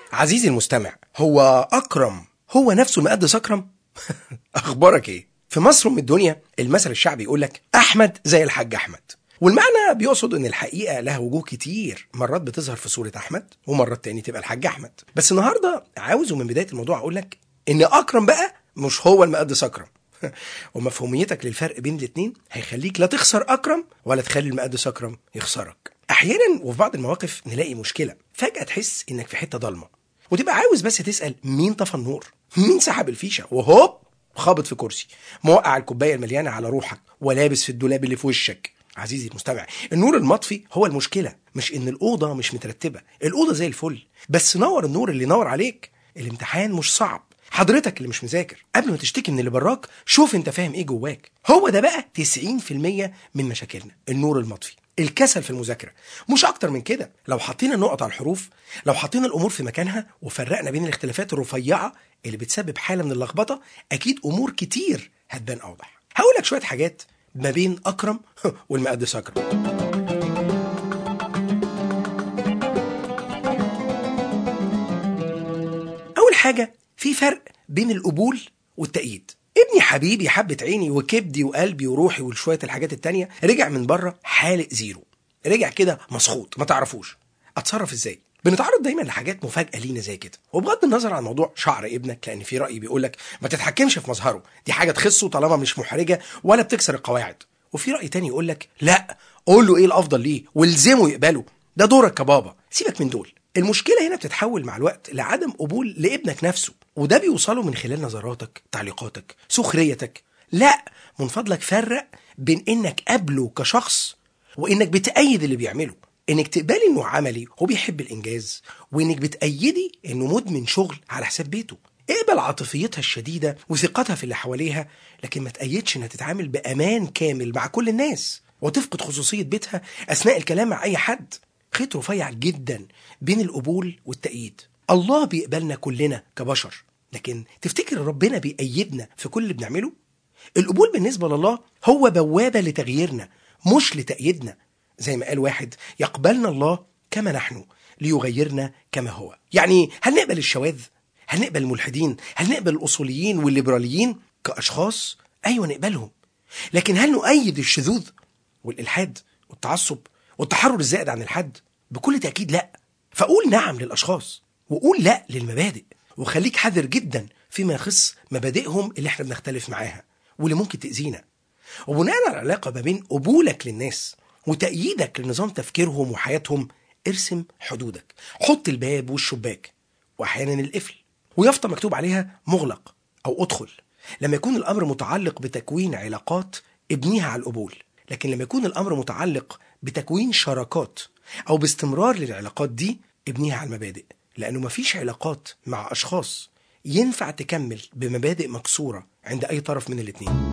عزيزي المستمع هو أكرم هو نفسه المقدس أكرم أخبارك إيه؟ في مصر من الدنيا المثل الشعبي يقول لك أحمد زي الحاج أحمد والمعنى بيقصد ان الحقيقه لها وجوه كتير مرات بتظهر في صوره احمد ومرات تاني تبقى الحاج احمد بس النهارده عاوز من بدايه الموضوع اقول لك ان اكرم بقى مش هو المقدس اكرم ومفهوميتك للفرق بين الاتنين هيخليك لا تخسر اكرم ولا تخلي المقدس اكرم يخسرك احيانا وفي بعض المواقف نلاقي مشكله فجاه تحس انك في حته ضلمه وتبقى عاوز بس تسال مين طفى النور مين سحب الفيشه وهوب خابط في كرسي موقع الكوبايه المليانه على روحك ولابس في الدولاب اللي في وشك عزيزي المستمع النور المطفي هو المشكله مش ان الاوضه مش مترتبه الاوضه زي الفل بس نور النور اللي ينور عليك الامتحان مش صعب حضرتك اللي مش مذاكر قبل ما تشتكي من اللي براك شوف انت فاهم ايه جواك هو ده بقى 90% من مشاكلنا النور المطفي الكسل في المذاكره مش اكتر من كده لو حطينا النقط على الحروف لو حطينا الامور في مكانها وفرقنا بين الاختلافات الرفيعه اللي بتسبب حاله من اللخبطه اكيد امور كتير هتبان اوضح هقول لك شويه حاجات ما بين اكرم والمقدس اكرم اول حاجه في فرق بين القبول والتأييد ابني حبيبي حبة عيني وكبدي وقلبي وروحي وشوية الحاجات التانية رجع من بره حالق زيرو رجع كده مسخوط ما تعرفوش اتصرف ازاي بنتعرض دايما لحاجات مفاجاه لينا زي كده وبغض النظر عن موضوع شعر ابنك لان في راي بيقول لك ما تتحكمش في مظهره دي حاجه تخصه طالما مش محرجه ولا بتكسر القواعد وفي راي تاني يقول لك لا قول له ايه الافضل ليه والزمه يقبله ده دورك كبابا سيبك من دول المشكله هنا بتتحول مع الوقت لعدم قبول لابنك نفسه وده بيوصله من خلال نظراتك تعليقاتك سخريتك لا من فضلك فرق بين انك قابله كشخص وانك بتأيد اللي بيعمله انك تقبلي انه عملي هو بيحب الانجاز وانك بتأيدي انه مدمن شغل على حساب بيته اقبل عاطفيتها الشديدة وثقتها في اللي حواليها لكن ما تأيدش انها تتعامل بأمان كامل مع كل الناس وتفقد خصوصية بيتها أثناء الكلام مع أي حد خيط رفيع جدا بين القبول والتأييد الله بيقبلنا كلنا كبشر لكن تفتكر ربنا بيأيدنا في كل اللي بنعمله القبول بالنسبة لله هو بوابة لتغييرنا مش لتأييدنا زي ما قال واحد يقبلنا الله كما نحن ليغيرنا كما هو يعني هل نقبل الشواذ هل نقبل الملحدين هل نقبل الأصوليين والليبراليين كأشخاص أيوة نقبلهم لكن هل نؤيد الشذوذ والإلحاد والتعصب والتحرر الزائد عن الحد بكل تأكيد لا فقول نعم للأشخاص وقول لا للمبادئ وخليك حذر جدا فيما يخص مبادئهم اللي احنا بنختلف معاها واللي ممكن تأذينا وبناء على العلاقة ما بين قبولك للناس وتأييدك لنظام تفكيرهم وحياتهم ارسم حدودك حط الباب والشباك وأحيانا القفل ويافطة مكتوب عليها مغلق أو أدخل لما يكون الأمر متعلق بتكوين علاقات ابنيها على القبول لكن لما يكون الأمر متعلق بتكوين شراكات أو باستمرار للعلاقات دي ابنيها على المبادئ لأنه مفيش علاقات مع أشخاص ينفع تكمل بمبادئ مكسورة عند أي طرف من الاتنين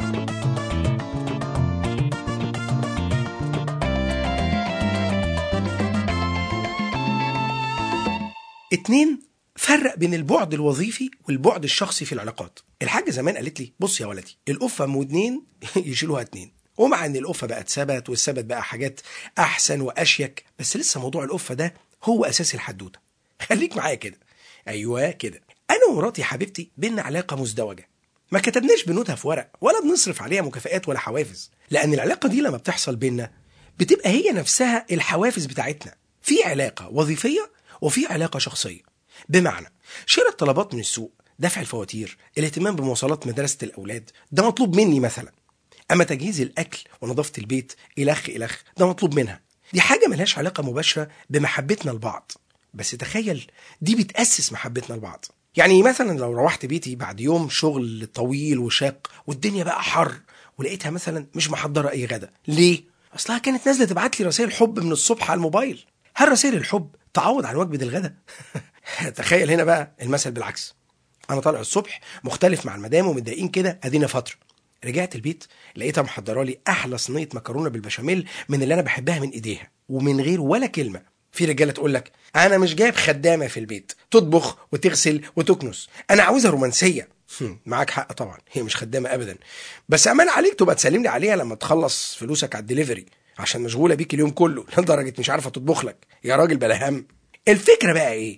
اتنين فرق بين البعد الوظيفي والبعد الشخصي في العلاقات الحاجة زمان قالت لي بص يا ولدي القفة ام ودنين يشيلوها اتنين ومع ان القفة بقت ثبت والثبت بقى حاجات احسن واشيك بس لسه موضوع القفة ده هو اساس الحدوتة خليك معايا كده ايوه كده انا ومراتي حبيبتي بينا علاقة مزدوجة ما كتبناش بنودها في ورق ولا بنصرف عليها مكافآت ولا حوافز لان العلاقة دي لما بتحصل بينا بتبقى هي نفسها الحوافز بتاعتنا في علاقة وظيفية وفي علاقة شخصية بمعنى شراء الطلبات من السوق دفع الفواتير الاهتمام بمواصلات مدرسة الأولاد ده مطلوب مني مثلا أما تجهيز الأكل ونظافة البيت إلخ إلخ ده مطلوب منها دي حاجة ملهاش علاقة مباشرة بمحبتنا لبعض بس تخيل دي بتأسس محبتنا لبعض يعني مثلا لو روحت بيتي بعد يوم شغل طويل وشاق والدنيا بقى حر ولقيتها مثلا مش محضرة أي غدا ليه؟ أصلها كانت نازلة تبعت لي رسائل حب من الصبح على الموبايل هل رسائل الحب تعوض عن وجبة الغداء؟ تخيل هنا بقى المثل بالعكس انا طالع الصبح مختلف مع المدام ومتضايقين كده ادينا فتره رجعت البيت لقيتها محضره لي احلى صينيه مكرونه بالبشاميل من اللي انا بحبها من ايديها ومن غير ولا كلمه في رجاله تقول لك انا مش جايب خدامه في البيت تطبخ وتغسل وتكنس انا عاوزها رومانسيه معاك حق طبعا هي مش خدامه ابدا بس امان عليك تبقى تسلم لي عليها لما تخلص فلوسك على الدليفري عشان مشغوله بيك اليوم كله لدرجه مش عارفه تطبخ لك يا راجل بلا هم الفكره بقى ايه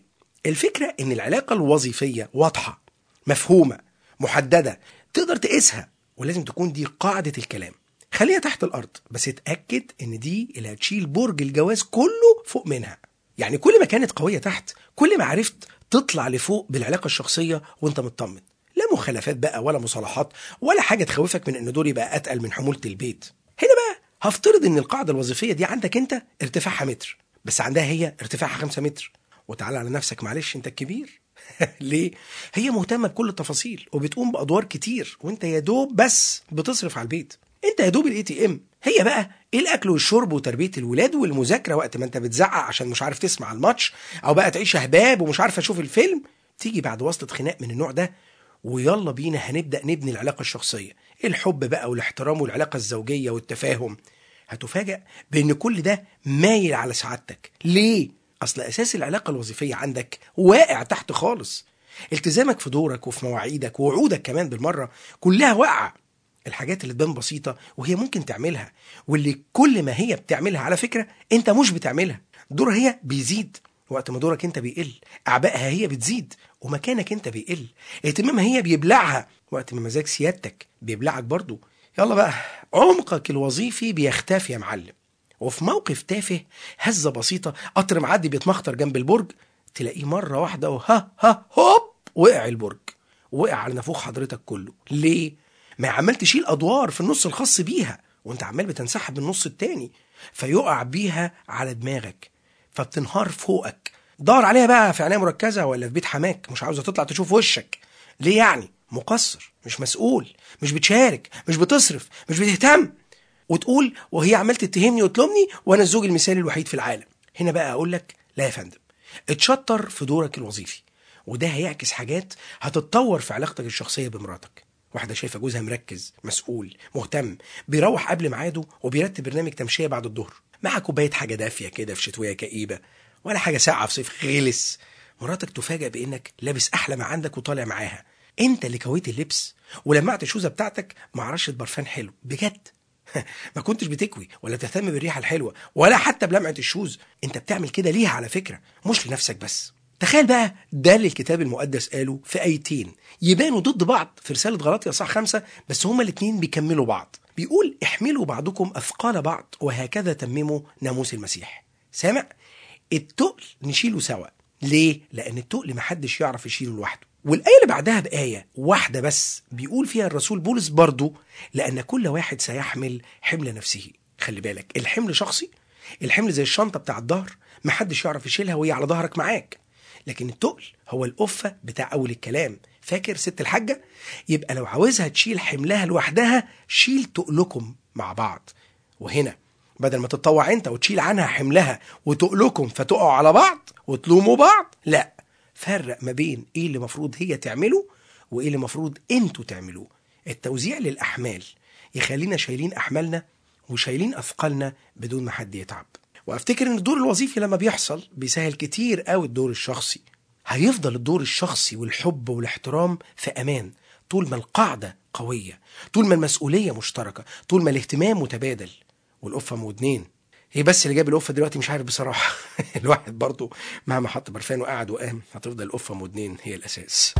الفكره ان العلاقه الوظيفيه واضحه مفهومه محدده تقدر تقيسها ولازم تكون دي قاعده الكلام خليها تحت الارض بس اتاكد ان دي اللي هتشيل برج الجواز كله فوق منها يعني كل ما كانت قويه تحت كل ما عرفت تطلع لفوق بالعلاقه الشخصيه وانت مطمن لا مخالفات بقى ولا مصالحات ولا حاجه تخوفك من ان دور يبقى اتقل من حموله البيت هنا بقى هفترض ان القاعده الوظيفيه دي عندك انت ارتفاعها متر بس عندها هي ارتفاعها 5 متر وتعالى على نفسك معلش انت الكبير ليه هي مهتمه بكل التفاصيل وبتقوم بادوار كتير وانت يا دوب بس بتصرف على البيت انت يا دوب الاي تي ام هي بقى الاكل والشرب وتربيه الولاد والمذاكره وقت ما انت بتزعق عشان مش عارف تسمع الماتش او بقى تعيش اهباب ومش عارف اشوف الفيلم تيجي بعد وصلة خناق من النوع ده ويلا بينا هنبدا نبني العلاقه الشخصيه الحب بقى والاحترام والعلاقه الزوجيه والتفاهم هتفاجأ بان كل ده مايل على سعادتك ليه اصل اساس العلاقه الوظيفيه عندك واقع تحت خالص التزامك في دورك وفي مواعيدك ووعودك كمان بالمره كلها واقعه الحاجات اللي تبان بسيطه وهي ممكن تعملها واللي كل ما هي بتعملها على فكره انت مش بتعملها دورها هي بيزيد وقت ما دورك انت بيقل اعبائها هي بتزيد ومكانك انت بيقل اهتمامها هي بيبلعها وقت ما مزاج سيادتك بيبلعك برضو يلا بقى عمقك الوظيفي بيختفي يا معلم وفي موقف تافه هزه بسيطه قطر معدي بيتمخطر جنب البرج تلاقيه مره واحده وها ها هوب وقع البرج وقع على نافوخ حضرتك كله ليه ما عمال تشيل ادوار في النص الخاص بيها وانت عمال بتنسحب من النص التاني فيقع بيها على دماغك فبتنهار فوقك دور عليها بقى في عنايه مركزه ولا في بيت حماك مش عاوزه تطلع تشوف وشك ليه يعني مقصر مش مسؤول مش بتشارك مش بتصرف مش بتهتم وتقول وهي عمال تتهمني وتلومني وانا الزوج المثالي الوحيد في العالم هنا بقى اقول لك لا يا فندم اتشطر في دورك الوظيفي وده هيعكس حاجات هتتطور في علاقتك الشخصيه بمراتك واحدة شايفة جوزها مركز مسؤول مهتم بيروح قبل ميعاده وبيرتب برنامج تمشية بعد الظهر مع كوباية حاجة دافية كده في شتوية كئيبة ولا حاجة ساقعة في صيف غلس مراتك تفاجأ بإنك لابس أحلى ما عندك وطالع معاها أنت اللي كويت اللبس ولمعت الشوزة بتاعتك مع رشة برفان حلو بجد ما كنتش بتكوي ولا تهتم بالريحة الحلوة ولا حتى بلمعة الشوز انت بتعمل كده ليها على فكرة مش لنفسك بس تخيل بقى ده اللي الكتاب المقدس قاله في ايتين يبانوا ضد بعض في رسالة غلاطيا صح خمسة بس هما الاتنين بيكملوا بعض بيقول احملوا بعضكم أثقال بعض وهكذا تمموا ناموس المسيح سامع التقل نشيله سوا ليه؟ لأن التقل محدش يعرف يشيله لوحده والآية اللي بعدها بآية واحدة بس بيقول فيها الرسول بولس برضو لأن كل واحد سيحمل حمل نفسه خلي بالك الحمل شخصي الحمل زي الشنطة بتاع الظهر محدش يعرف يشيلها وهي على ظهرك معاك لكن التقل هو القفة بتاع أول الكلام فاكر ست الحاجة يبقى لو عاوزها تشيل حملها لوحدها شيل تقلكم مع بعض وهنا بدل ما تتطوع انت وتشيل عنها حملها وتقلكم فتقعوا على بعض وتلوموا بعض لا فرق ما بين ايه اللي مفروض هي تعمله وايه اللي مفروض انتوا تعملوه التوزيع للاحمال يخلينا شايلين احمالنا وشايلين اثقالنا بدون ما حد يتعب وافتكر ان الدور الوظيفي لما بيحصل بيسهل كتير قوي الدور الشخصي هيفضل الدور الشخصي والحب والاحترام في امان طول ما القاعده قويه طول ما المسؤوليه مشتركه طول ما الاهتمام متبادل والقفه مودنين هي بس اللي جاب القفه دلوقتي مش عارف بصراحه الواحد برضه مهما حط برفان وقعد وقام هتفضل القفه مودنين هي الاساس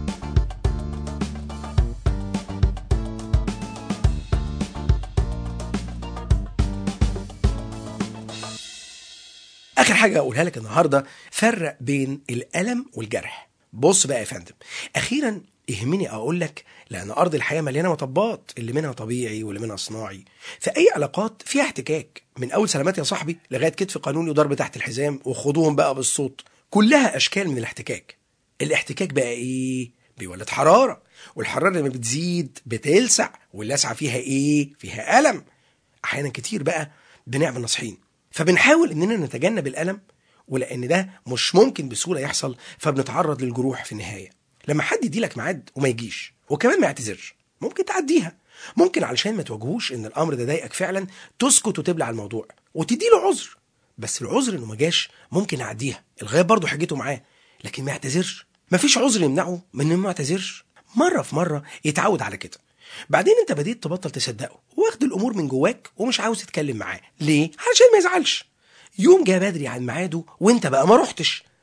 اخر حاجه اقولها لك النهارده فرق بين الالم والجرح بص بقى يا فندم اخيرا يهمني اقول لك لان ارض الحياه مليانه مطبات اللي منها طبيعي واللي منها صناعي فاي علاقات فيها احتكاك من اول سلامات يا صاحبي لغايه كتف قانوني وضرب تحت الحزام وخدوهم بقى بالصوت كلها اشكال من الاحتكاك الاحتكاك بقى ايه بيولد حراره والحراره لما بتزيد بتلسع واللسعه فيها ايه فيها الم احيانا كتير بقى بنعمل نصحين فبنحاول اننا نتجنب الالم ولان ده مش ممكن بسهوله يحصل فبنتعرض للجروح في النهايه لما حد يديلك ميعاد وما يجيش وكمان ما يعتذرش ممكن تعديها ممكن علشان ما تواجهوش ان الامر ده ضايقك فعلا تسكت وتبلع الموضوع وتديله عذر بس العذر انه ما جاش ممكن اعديها الغايب برضه حاجته معاه لكن ما يعتذرش مفيش عذر يمنعه من انه ما يعتذرش مره في مره يتعود على كده بعدين انت بديت تبطل تصدقه واخد الامور من جواك ومش عاوز تتكلم معاه ليه علشان ما يزعلش يوم جه بدري عن ميعاده وانت بقى ما رحتش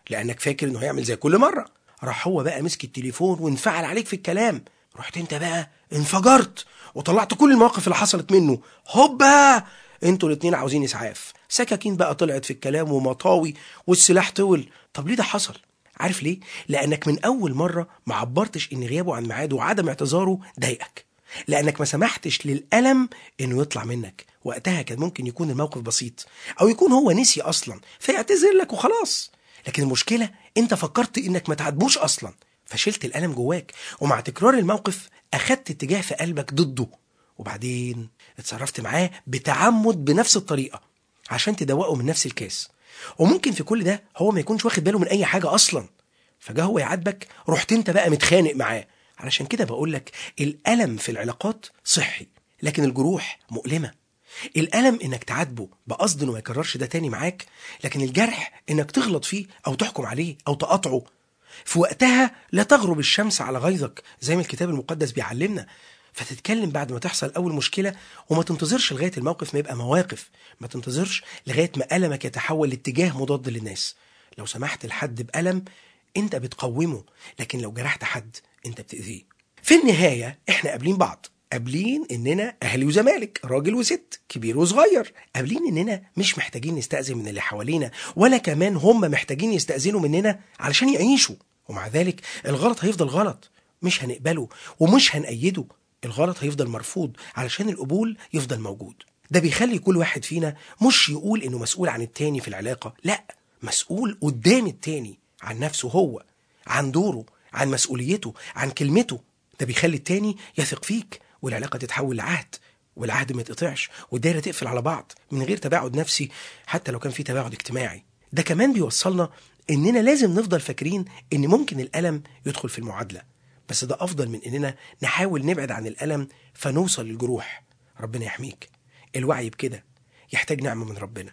لانك فاكر انه هيعمل زي كل مره راح هو بقى مسك التليفون وانفعل عليك في الكلام رحت انت بقى انفجرت وطلعت كل المواقف اللي حصلت منه هوبا انتوا الاتنين عاوزين اسعاف سكاكين بقى طلعت في الكلام ومطاوي والسلاح طول طب ليه ده حصل عارف ليه لانك من اول مره ما عبرتش ان غيابه عن ميعاده وعدم اعتذاره ضايقك لانك ما سمحتش للالم انه يطلع منك وقتها كان ممكن يكون الموقف بسيط او يكون هو نسي اصلا فيعتذر لك وخلاص لكن المشكله انت فكرت انك ما تعاتبوش اصلا فشلت الالم جواك ومع تكرار الموقف اخدت اتجاه في قلبك ضده وبعدين اتصرفت معاه بتعمد بنفس الطريقه عشان تدوقه من نفس الكاس وممكن في كل ده هو ما يكونش واخد باله من اي حاجه اصلا فجاه هو يعاتبك رحت انت بقى متخانق معاه علشان كده بقول لك الالم في العلاقات صحي لكن الجروح مؤلمه الالم انك تعاتبه بقصد انه ما يكررش ده تاني معاك لكن الجرح انك تغلط فيه او تحكم عليه او تقاطعه في وقتها لا تغرب الشمس على غيظك زي ما الكتاب المقدس بيعلمنا فتتكلم بعد ما تحصل اول مشكله وما تنتظرش لغايه الموقف ما يبقى مواقف ما تنتظرش لغايه ما المك يتحول لاتجاه مضاد للناس لو سمحت لحد بألم انت بتقومه لكن لو جرحت حد انت بتأذيه في النهاية احنا قابلين بعض قابلين اننا اهلي وزمالك راجل وست كبير وصغير قابلين اننا مش محتاجين نستأذن من اللي حوالينا ولا كمان هم محتاجين يستأذنوا مننا علشان يعيشوا ومع ذلك الغلط هيفضل غلط مش هنقبله ومش هنأيده الغلط هيفضل مرفوض علشان القبول يفضل موجود ده بيخلي كل واحد فينا مش يقول انه مسؤول عن التاني في العلاقة لا مسؤول قدام التاني عن نفسه هو عن دوره عن مسؤوليته عن كلمته ده بيخلي التاني يثق فيك والعلاقة تتحول لعهد والعهد ما يتقطعش والدايرة تقفل على بعض من غير تباعد نفسي حتى لو كان في تباعد اجتماعي ده كمان بيوصلنا اننا لازم نفضل فاكرين ان ممكن الالم يدخل في المعادله بس ده افضل من اننا نحاول نبعد عن الالم فنوصل للجروح ربنا يحميك الوعي بكده يحتاج نعمه من ربنا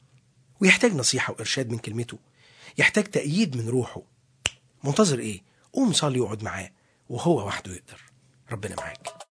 ويحتاج نصيحه وارشاد من كلمته يحتاج تأييد من روحه منتظر ايه قوم صلي واقعد معاه وهو وحده يقدر ربنا معاك